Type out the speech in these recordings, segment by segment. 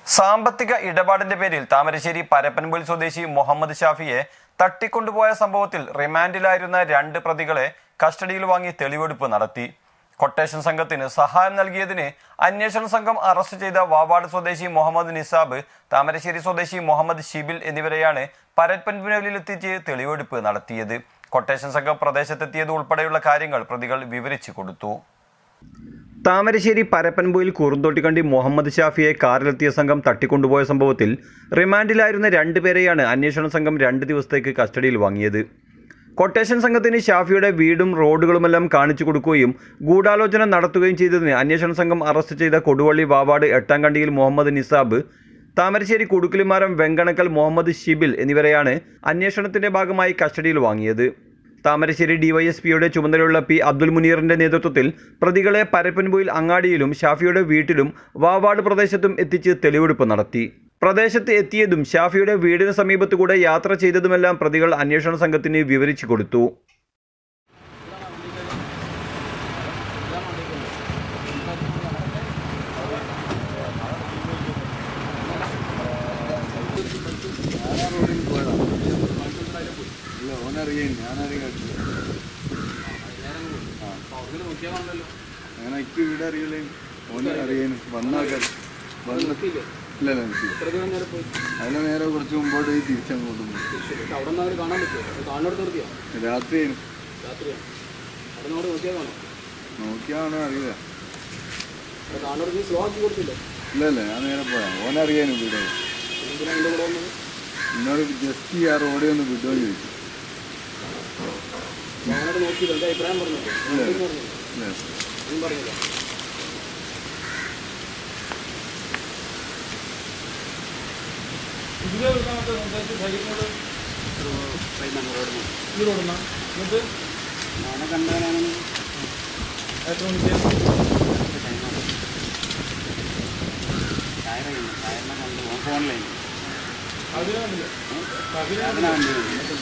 സാമ്പത്തിക ഇടപാടിന്റെ പേരിൽ താമരശ്ശേരി പരപ്പൻപുൽ സ്വദേശി മുഹമ്മദ് ഷാഫിയെ തട്ടിക്കൊണ്ടുപോയ സംഭവത്തിൽ റിമാൻഡിലായിരുന്ന രണ്ട് പ്രതികളെ കസ്റ്റഡിയിൽ വാങ്ങി തെളിവെടുപ്പ് നടത്തി കൊട്ടേഷൻ സംഘത്തിന് സഹായം നൽകിയതിന് അന്വേഷണ സംഘം അറസ്റ്റ് ചെയ്ത വാവാട് സ്വദേശി മുഹമ്മദ് നിസാബ് താമരശ്ശേരി സ്വദേശി മുഹമ്മദ് ഷിബിൽ എന്നിവരെയാണ് പരപ്പൻപുലിലെത്തിച്ച് തെളിവെടുപ്പ് നടത്തിയത് കൊട്ടേഷൻ സംഘം പ്രദേശത്തെത്തിയത് ഉൾപ്പെടെയുള്ള കാര്യങ്ങൾ പ്രതികൾ വിവരിച്ചു കൊടുത്തു താമരശ്ശേരി പരപ്പൻപുയിൽ കുറുന്തോട്ടിക്കണ്ടി മുഹമ്മദ് ഷാഫിയെ കാറിലെത്തിയ സംഘം തട്ടിക്കൊണ്ടുപോയ സംഭവത്തിൽ റിമാൻഡിലായിരുന്ന രണ്ടുപേരെയാണ് അന്വേഷണ സംഘം രണ്ട് ദിവസത്തേക്ക് കസ്റ്റഡിയിൽ വാങ്ങിയത് കൊട്ടേഷൻ സംഘത്തിന് ഷാഫിയുടെ വീടും റോഡുകളുമെല്ലാം കാണിച്ചു കൊടുക്കുകയും ഗൂഢാലോചന നടത്തുകയും ചെയ്തതിന് അന്വേഷണ സംഘം അറസ്റ്റ് ചെയ്ത കൊടുവള്ളി വാവാട് എട്ടാംകണ്ടിയിൽ മുഹമ്മദ് നിസാബ് താമരശ്ശേരി കുടുക്കലിമാരം വെങ്കണക്കൽ മുഹമ്മദ് ഷിബിൽ എന്നിവരെയാണ് അന്വേഷണത്തിന്റെ ഭാഗമായി കസ്റ്റഡിയിൽ വാങ്ങിയത് താമരശ്ശേരി ഡിവൈഎസ്പിയുടെ ചുമതലയുള്ള പി അബ്ദുൽ മുനീറിന്റെ നേതൃത്വത്തിൽ പ്രതികളെ പരപ്പൻപുയിൽ അങ്ങാടിയിലും ഷാഫിയുടെ വീട്ടിലും വാവാട് പ്രദേശത്തും എത്തിച്ച് തെളിവെടുപ്പ് നടത്തി പ്രദേശത്ത് എത്തിയതും ഷാഫിയുടെ വീടിന് സമീപത്തുകൂടെ യാത്ര ചെയ്തതുമെല്ലാം പ്രതികൾ അന്വേഷണ സംഘത്തിന് വിവരിച്ചു കൊടുത്തു ഇല്ല ഓനറിയാൻ ഞാനറിയാം അങ്ങനെ എനിക്ക് വീട് അറിയില്ലേ ഓന് അറിയാൻ വന്നാക്കാൻ വന്ന് ഇല്ല ഇല്ല നിർത്തി അതിനെ നേരെ കുറച്ച് മുമ്പോട്ട് പോയി തിരിച്ചങ്ങോട്ട് പോയി അവിടെ നിന്ന് അവർ കാണാൻ പറ്റുമോ കാണുന്നിടത്ത് നിർത്തിയോ രാത്രി രാത്രിയാണ് അവിടെ നിന്ന് നോക്കിയാൽ കാണോ നോക്കിയാണോ അറിയില്ല അവിടെ കാണുന്നിടത്ത് സ്ലോ ആക്കി കൊടുത്തില്ലേ ഇല്ല ഇല്ല ഞാൻ നേരെ പോയാ ഓനറിയാനും വീട് എന്തിനാ എൻ്റെ കൂടെ വന്നത് എന്നോട് ജസ്റ്റ് ആ റോഡിൽ ഒന്ന് വിടുമോ ചോദിച്ചു ഞാനോട് നോക്കിയത് എൻ്റെ അഭിപ്രായം പറഞ്ഞില്ലേ ഇല്ല പറഞ്ഞു ഇല്ല ഒന്നും പറഞ്ഞില്ല ഞാനെ കണ്ടവനാണ് ഫോണിലായി അതിനാ വണ്ടി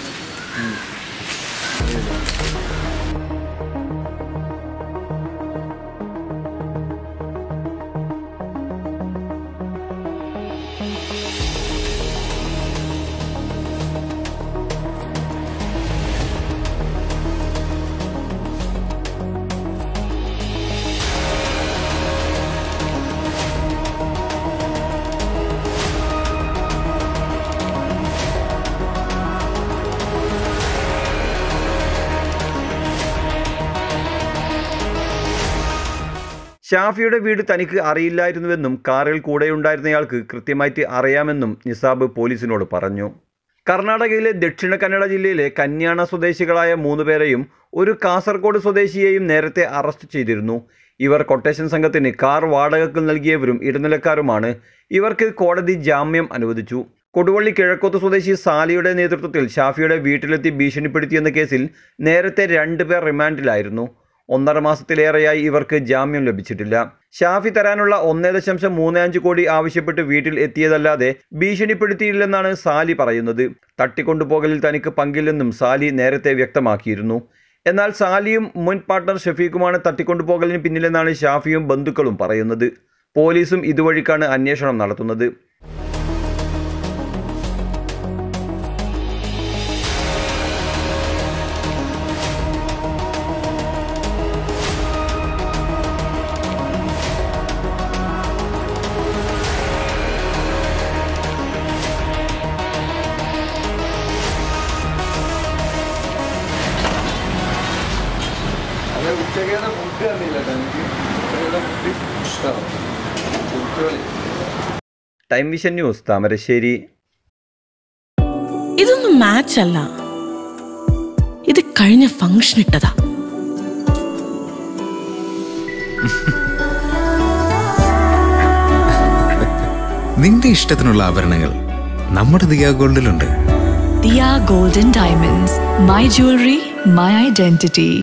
ഷാഫിയുടെ വീട് തനിക്ക് അറിയില്ലായിരുന്നുവെന്നും കാറിൽ കൂടെയുണ്ടായിരുന്നയാൾക്ക് കൃത്യമായിട്ട് അറിയാമെന്നും നിസാബ് പോലീസിനോട് പറഞ്ഞു കർണാടകയിലെ ദക്ഷിണ കന്നഡ ജില്ലയിലെ കന്യാണ സ്വദേശികളായ മൂന്ന് പേരെയും ഒരു കാസർഗോഡ് സ്വദേശിയെയും നേരത്തെ അറസ്റ്റ് ചെയ്തിരുന്നു ഇവർ കൊട്ടേഷൻ സംഘത്തിന് കാർ വാടകയ്ക്ക് നൽകിയവരും ഇടനിലക്കാരുമാണ് ഇവർക്ക് കോടതി ജാമ്യം അനുവദിച്ചു കൊടുവള്ളി കിഴക്കോത്ത് സ്വദേശി സാലിയുടെ നേതൃത്വത്തിൽ ഷാഫിയുടെ വീട്ടിലെത്തി ഭീഷണിപ്പെടുത്തിയെന്ന കേസിൽ നേരത്തെ രണ്ടുപേർ റിമാൻഡിലായിരുന്നു ഒന്നര മാസത്തിലേറെയായി ഇവർക്ക് ജാമ്യം ലഭിച്ചിട്ടില്ല ഷാഫി തരാനുള്ള ഒന്നേ ദശാംശം മൂന്ന് അഞ്ച് കോടി ആവശ്യപ്പെട്ട് വീട്ടിൽ എത്തിയതല്ലാതെ ഭീഷണിപ്പെടുത്തിയില്ലെന്നാണ് സാലി പറയുന്നത് തട്ടിക്കൊണ്ടുപോകലിൽ തനിക്ക് പങ്കില്ലെന്നും സാലി നേരത്തെ വ്യക്തമാക്കിയിരുന്നു എന്നാൽ സാലിയും മുൻ പാർട്ണർ ഷഫീഖുമാണ് തട്ടിക്കൊണ്ടുപോകലിന് പിന്നിലെന്നാണ് ഷാഫിയും ബന്ധുക്കളും പറയുന്നത് പോലീസും ഇതുവഴിക്കാണ് അന്വേഷണം നടത്തുന്നത് അതെ ഉച്ചക്കേടെ ഫുഡ് തന്നില്ല എനിക്ക് ഉച്ചക്കേടെ ഫുഡ് ഇഷ്ടമാണ് കുട്ടികളി ടൈം വിഷൻ ന്യൂസ് താമരശ്ശേരി ഇതൊന്നും മാച്ച് അല്ല ഇത് കഴിഞ്ഞ ഫംഗ്ഷൻ ഇട്ടതാ നിന്റെ ഇഷ്ടത്തിനുള്ള ആഭരണങ്ങൾ നമ്മുടെ Diya ഗോൾഡിലുണ്ട് Dia Golden Diamonds, my jewelry, my identity.